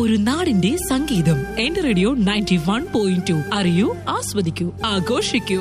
ഒരു നാടിന്റെ സംഗീതം എന്റെ radio ninety one point two അറിയൂ ആസ്വദിക്കൂ ആഘോഷിക്കൂ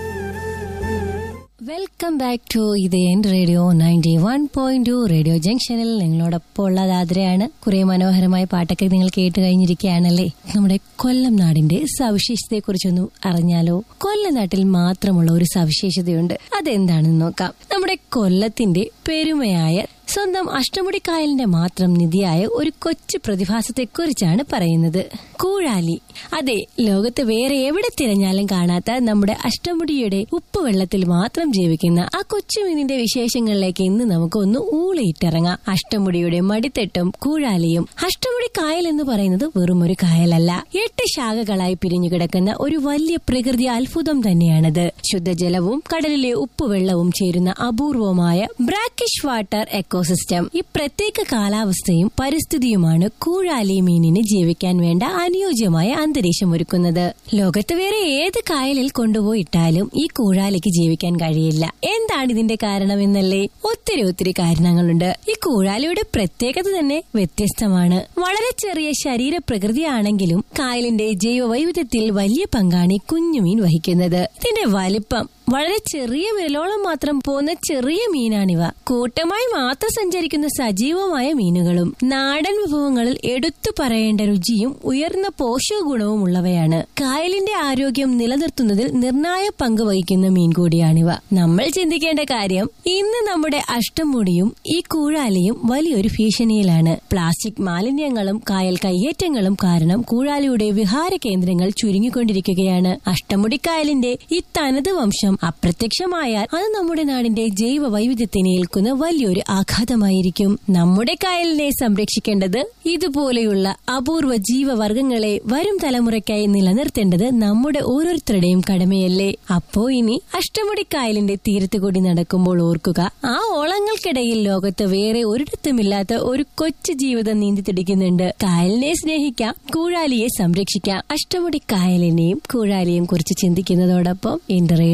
വെൽക്കം ബാക്ക് ടു ഇത് എൻ radio ninety one point two radio ജംഗ്ഷനിൽ നിങ്ങളോടൊപ്പം ഉള്ളത് ആതിരയാണ് കുറെ മനോഹരമായ പാട്ടൊക്കെ നിങ്ങൾ കേട്ട് കഴിഞ്ഞിരിക്കുകയാണല്ലേ നമ്മുടെ കൊല്ലം നാടിന്റെ സവിശേഷതയെക്കുറിച്ചൊന്നും അറിഞ്ഞാലോ കൊല്ലം നാട്ടിൽ മാത്രമുള്ള ഒരു സവിശേഷതയുണ്ട് അതെന്താണെന്ന് നോക്കാം നമ്മുടെ കൊല്ലത്തിന്റെ പെരുമയായ സ്വന്തം അഷ്ടമുടിക്കായലിന്റെ മാത്രം നിധിയായ ഒരു കൊച്ചു പ്രതിഭാസത്തെക്കുറിച്ചാണ് പറയുന്നത് കൂഴാലി അതെ ലോകത്ത് വേറെ എവിടെ തിരഞ്ഞാലും കാണാത്ത നമ്മുടെ അഷ്ടമുടിയുടെ ഉപ്പുവെള്ളത്തിൽ മാത്രം ജീവിക്കുന്ന ആ കൊച്ചുമീനിന്റെ വിശേഷങ്ങളിലേക്ക് ഇന്ന് നമുക്ക് ഒന്ന് ഊളിയിട്ടിറങ്ങാം അഷ്ടമുടിയുടെ മടിത്തെട്ടും കൂഴാലിയും അഷ്ടമുടി കായൽ എന്ന് പറയുന്നത് വെറും ഒരു കായലല്ല എട്ട് ശാഖകളായി പിരിഞ്ഞു കിടക്കുന്ന ഒരു വലിയ പ്രകൃതി അത്ഭുതം തന്നെയാണത് ശുദ്ധജലവും കടലിലെ ഉപ്പുവെള്ളവും ചേരുന്ന അപൂർവമായ ബ്രാക്കിഷ് വാട്ടർ എക്കോസിസ്റ്റം ഈ പ്രത്യേക കാലാവസ്ഥയും പരിസ്ഥിതിയുമാണ് കൂഴാലി മീനിന് ജീവിക്കാൻ വേണ്ട അനുയോജ്യമായ അന്തരീക്ഷം ഒരുക്കുന്നത് ലോകത്ത് വേറെ ഏത് കായലിൽ കൊണ്ടുപോയിട്ടാലും ഈ കൂഴാലിക്ക് ജീവിക്കാൻ കഴിയില്ല എന്താണ് ഇതിന്റെ കാരണമെന്നല്ലേ ഒത്തിരി ഒത്തിരി കാരണങ്ങളുണ്ട് ഈ കൂഴാലിയുടെ പ്രത്യേകത തന്നെ വ്യത്യസ്തമാണ് വളരെ ചെറിയ ശരീര പ്രകൃതിയാണെങ്കിലും കായലിന്റെ ജൈവ വൈവിധ്യത്തിൽ വലിയ പങ്കാണ് ഈ കുഞ്ഞുമീൻ വഹിക്കുന്നത് ഇതിന്റെ വലിപ്പം വളരെ ചെറിയ വിരലോളം മാത്രം പോകുന്ന ചെറിയ മീനാണിവ കൂട്ടമായി മാത്രം സഞ്ചരിക്കുന്ന സജീവമായ മീനുകളും നാടൻ വിഭവങ്ങളിൽ എടുത്തു പറയേണ്ട രുചിയും ഉയർന്ന പോഷക ഗുണവും ഉള്ളവയാണ് കായലിന്റെ ആരോഗ്യം നിലനിർത്തുന്നതിൽ നിർണായ പങ്ക് വഹിക്കുന്ന മീൻ കൂടിയാണിവ നമ്മൾ ചിന്തിക്കേണ്ട കാര്യം ഇന്ന് നമ്മുടെ അഷ്ടമുടിയും ഈ കൂഴാലിയും വലിയൊരു ഭീഷണിയിലാണ് പ്ലാസ്റ്റിക് മാലിന്യങ്ങളും കായൽ കയ്യേറ്റങ്ങളും കാരണം കൂഴാലിയുടെ വിഹാര കേന്ദ്രങ്ങൾ ചുരുങ്ങിക്കൊണ്ടിരിക്കുകയാണ് അഷ്ടമുടിക്കായലിന്റെ ഈ തനത് വംശം അപ്രത്യക്ഷമായാൽ അത് നമ്മുടെ നാടിന്റെ ജൈവ വൈവിധ്യത്തിന് ഏൽക്കുന്ന വലിയൊരു ആഘാതമായിരിക്കും നമ്മുടെ കായലിനെ സംരക്ഷിക്കേണ്ടത് ഇതുപോലെയുള്ള അപൂർവ ജീവവർഗങ്ങളെ വരും തലമുറയ്ക്കായി നിലനിർത്തേണ്ടത് നമ്മുടെ ഓരോരുത്തരുടെയും കടമയല്ലേ അപ്പോ ഇനി അഷ്ടമുടിക്കായലിന്റെ തീരത്ത് കൂടി നടക്കുമ്പോൾ ഓർക്കുക ആ ഓളങ്ങൾക്കിടയിൽ ലോകത്ത് വേറെ ഒരിടത്തുമില്ലാത്ത ഒരു കൊച്ചു ജീവിതം നീന്തി തുടിക്കുന്നുണ്ട് കായലിനെ സ്നേഹിക്കാം കൂഴാലിയെ സംരക്ഷിക്കാം അഷ്ടമുടി കായലിനെയും കൂഴാലിയെയും കുറിച്ച് ചിന്തിക്കുന്നതോടൊപ്പം എന്റെ